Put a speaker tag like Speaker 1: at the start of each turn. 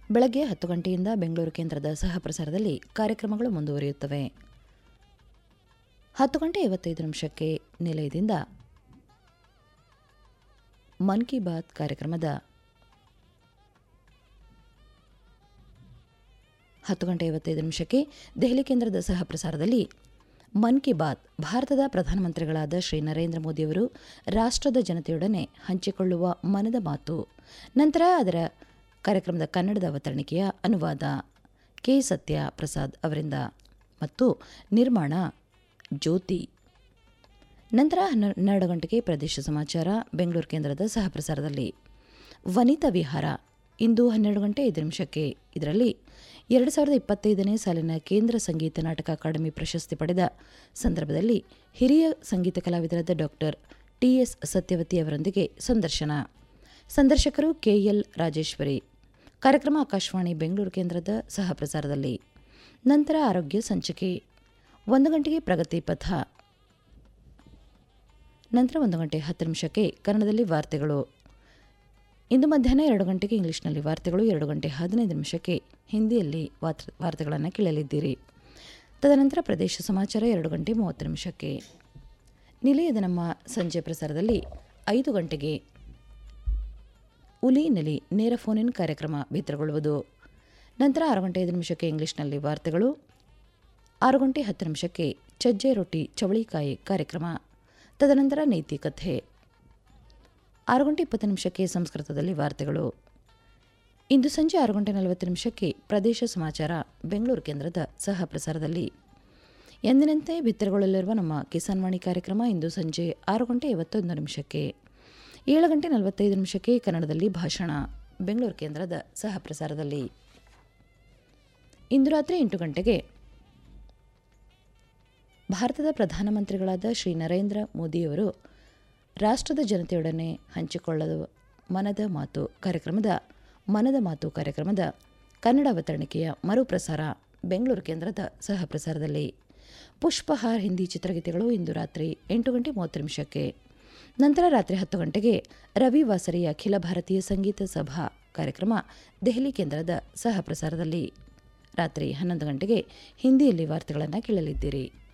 Speaker 1: ಬೆಳಗ್ಗೆ ಹತ್ತು ಗಂಟೆಯಿಂದ ಬೆಂಗಳೂರು ಕೇಂದ್ರದ ಸಹ ಪ್ರಸಾರದಲ್ಲಿ ಕಾರ್ಯಕ್ರಮಗಳು ಮುಂದುವರಿಯುತ್ತವೆ ಹತ್ತು ಗಂಟೆ ಐವತ್ತೈದು ನಿಮಿಷಕ್ಕೆ ನಿಲಯದಿಂದ ಮನ್ ಕಿ ಬಾತ್ ಕಾರ್ಯಕ್ರಮದ ಹತ್ತು ಗಂಟೆ ಐವತ್ತೈದು ನಿಮಿಷಕ್ಕೆ ದೆಹಲಿ ಕೇಂದ್ರದ ಸಹ ಪ್ರಸಾರದಲ್ಲಿ ಮನ್ ಕಿ ಬಾತ್ ಭಾರತದ ಪ್ರಧಾನಮಂತ್ರಿಗಳಾದ ಶ್ರೀ ನರೇಂದ್ರ ಮೋದಿಯವರು ರಾಷ್ಟ್ರದ ಜನತೆಯೊಡನೆ ಹಂಚಿಕೊಳ್ಳುವ ಮನದ ಮಾತು ನಂತರ ಅದರ ಕಾರ್ಯಕ್ರಮದ ಕನ್ನಡದ ಅವತರಣಿಕೆಯ ಅನುವಾದ ಕೆ ಸತ್ಯ ಪ್ರಸಾದ್ ಅವರಿಂದ ಮತ್ತು ನಿರ್ಮಾಣ ಜ್ಯೋತಿ ನಂತರ ಹನ್ನೆರಡು ಗಂಟೆಗೆ ಪ್ರದೇಶ ಸಮಾಚಾರ ಬೆಂಗಳೂರು ಕೇಂದ್ರದ ಸಹ ಪ್ರಸಾರದಲ್ಲಿ ವನಿತಾ ವಿಹಾರ ಇಂದು ಹನ್ನೆರಡು ಗಂಟೆ ಐದು ನಿಮಿಷಕ್ಕೆ ಇದರಲ್ಲಿ ಎರಡು ಸಾವಿರದ ಇಪ್ಪತ್ತೈದನೇ ಸಾಲಿನ ಕೇಂದ್ರ ಸಂಗೀತ ನಾಟಕ ಅಕಾಡೆಮಿ ಪ್ರಶಸ್ತಿ ಪಡೆದ ಸಂದರ್ಭದಲ್ಲಿ ಹಿರಿಯ ಸಂಗೀತ ಕಲಾವಿದರಾದ ಡಾಕ್ಟರ್ ಟಿಎಸ್ ಸತ್ಯವತಿ ಅವರೊಂದಿಗೆ ಸಂದರ್ಶನ ಸಂದರ್ಶಕರು ಕೆಎಲ್ ರಾಜೇಶ್ವರಿ ಕಾರ್ಯಕ್ರಮ ಆಕಾಶವಾಣಿ ಬೆಂಗಳೂರು ಕೇಂದ್ರದ ಸಹ ಪ್ರಸಾರದಲ್ಲಿ ನಂತರ ಆರೋಗ್ಯ ಸಂಚಿಕೆ ಒಂದು ಗಂಟೆಗೆ ಪ್ರಗತಿ ಪಥ ನಂತರ ಒಂದು ಗಂಟೆ ಹತ್ತು ನಿಮಿಷಕ್ಕೆ ಕನ್ನಡದಲ್ಲಿ ವಾರ್ತೆಗಳು ಇಂದು ಮಧ್ಯಾಹ್ನ ಎರಡು ಗಂಟೆಗೆ ಇಂಗ್ಲಿಷ್ನಲ್ಲಿ ವಾರ್ತೆಗಳು ಎರಡು ಗಂಟೆ ಹದಿನೈದು ನಿಮಿಷಕ್ಕೆ ಹಿಂದಿಯಲ್ಲಿ ವಾರ್ತ್ ವಾರ್ತೆಗಳನ್ನು ಕೇಳಲಿದ್ದೀರಿ ತದನಂತರ ಪ್ರದೇಶ ಸಮಾಚಾರ ಎರಡು ಗಂಟೆ ಮೂವತ್ತು ನಿಮಿಷಕ್ಕೆ ನಿಲಯದ ನಮ್ಮ ಸಂಜೆ ಪ್ರಸಾರದಲ್ಲಿ ಐದು ಗಂಟೆಗೆ ಉಲಿ ನೆಲಿ ನೇರ ಫೋನ್ ಇನ್ ಕಾರ್ಯಕ್ರಮ ಬಿತ್ತರಗೊಳ್ಳುವುದು ನಂತರ ಆರು ಗಂಟೆ ಐದು ನಿಮಿಷಕ್ಕೆ ಇಂಗ್ಲಿಷ್ನಲ್ಲಿ ವಾರ್ತೆಗಳು ಆರು ಗಂಟೆ ಹತ್ತು ನಿಮಿಷಕ್ಕೆ ಚಜ್ಜೆ ರೊಟ್ಟಿ ಚವಳಿಕಾಯಿ ಕಾರ್ಯಕ್ರಮ ತದನಂತರ ನೀತಿ ಕಥೆ ಆರು ಗಂಟೆ ಇಪ್ಪತ್ತು ನಿಮಿಷಕ್ಕೆ ಸಂಸ್ಕೃತದಲ್ಲಿ ವಾರ್ತೆಗಳು ಇಂದು ಸಂಜೆ ಆರು ಗಂಟೆ ನಲವತ್ತು ನಿಮಿಷಕ್ಕೆ ಪ್ರದೇಶ ಸಮಾಚಾರ ಬೆಂಗಳೂರು ಕೇಂದ್ರದ ಸಹ ಪ್ರಸಾರದಲ್ಲಿ ಎಂದಿನಂತೆ ಬಿತ್ತರಗೊಳ್ಳಲಿರುವ ನಮ್ಮ ಕಿಸಾನ್ ವಾಣಿ ಕಾರ್ಯಕ್ರಮ ಇಂದು ಸಂಜೆ ಆರು ಗಂಟೆ ಐವತ್ತೊಂದು ನಿಮಿಷಕ್ಕೆ ಏಳು ಗಂಟೆ ನಲವತ್ತೈದು ನಿಮಿಷಕ್ಕೆ ಕನ್ನಡದಲ್ಲಿ ಭಾಷಣ ಬೆಂಗಳೂರು ಕೇಂದ್ರದ ಸಹ ಪ್ರಸಾರದಲ್ಲಿ ಇಂದು ರಾತ್ರಿ ಎಂಟು ಗಂಟೆಗೆ ಭಾರತದ ಪ್ರಧಾನಮಂತ್ರಿಗಳಾದ ಶ್ರೀ ನರೇಂದ್ರ ಮೋದಿಯವರು ರಾಷ್ಟ್ರದ ಜನತೆಯೊಡನೆ ಹಂಚಿಕೊಳ್ಳಲು ಮನದ ಮಾತು ಕಾರ್ಯಕ್ರಮದ ಮನದ ಮಾತು ಕಾರ್ಯಕ್ರಮದ ಕನ್ನಡ ಅವತರಣಿಕೆಯ ಮರುಪ್ರಸಾರ ಬೆಂಗಳೂರು ಕೇಂದ್ರದ ಸಹ ಪ್ರಸಾರದಲ್ಲಿ ಪುಷ್ಪಹಾರ್ ಹಿಂದಿ ಚಿತ್ರಗೀತೆಗಳು ಇಂದು ರಾತ್ರಿ ಎಂಟು ಗಂಟೆ ಮೂವತ್ತು ನಿಮಿಷಕ್ಕೆ ನಂತರ ರಾತ್ರಿ ಹತ್ತು ಗಂಟೆಗೆ ರವಿ ವಾಸರಿ ಅಖಿಲ ಭಾರತೀಯ ಸಂಗೀತ ಸಭಾ ಕಾರ್ಯಕ್ರಮ ದೆಹಲಿ ಕೇಂದ್ರದ ಸಹ ಪ್ರಸಾರದಲ್ಲಿ ರಾತ್ರಿ ಹನ್ನೊಂದು ಗಂಟೆಗೆ ಹಿಂದಿಯಲ್ಲಿ ವಾರ್ತೆಗಳನ್ನು ಕೇಳಲಿದ್ದೀರಿ